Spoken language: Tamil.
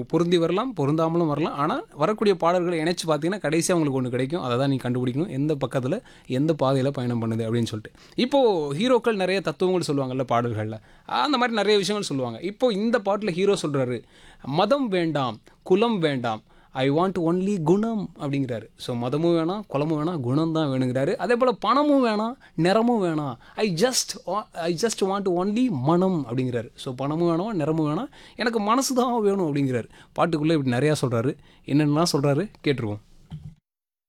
பொருந்தி வரலாம் பொருந்தாமலும் வரலாம் ஆனால் வரக்கூடிய பாடல்களை இணைச்சு பார்த்தீங்கன்னா கடைசியாக உங்களுக்கு ஒன்று கிடைக்கும் அதை தான் நீ கண்டுபிடிக்கணும் எந்த பக்கத்தில் எந்த பாதையில் பயணம் பண்ணுது அப்படின்னு சொல்லிட்டு இப்போது ஹீரோக்கள் நிறைய தத்துவங்கள் சொல்லுவாங்கல்ல பாடல்களில் அந்த மாதிரி நிறைய விஷயங்கள் சொல்லுவாங்க இப்போ இந்த பாட்டில் ஹீரோ சொல்கிறாரு மதம் வேண்டாம் குலம் வேண்டாம் ஐ வாண்ட் ஒன்லி குணம் அப்படிங்கிறாரு ஸோ மதமும் வேணாம் குலமும் வேணாம் குணம் தான் வேணுங்கிறாரு அதே போல் பணமும் வேணாம் நிறமும் வேணாம் I just I just want only மனம் அப்படிங்கிறாரு ஸோ பணமும் வேணாம் நிறமும் வேணாம் எனக்கு மனசு தான் வேணும் அப்படிங்கிறாரு பாட்டுக்குள்ளே இப்படி நிறையா சொல்கிறாரு என்னென்னலாம் சொல்கிறாரு கேட்டுருவோம்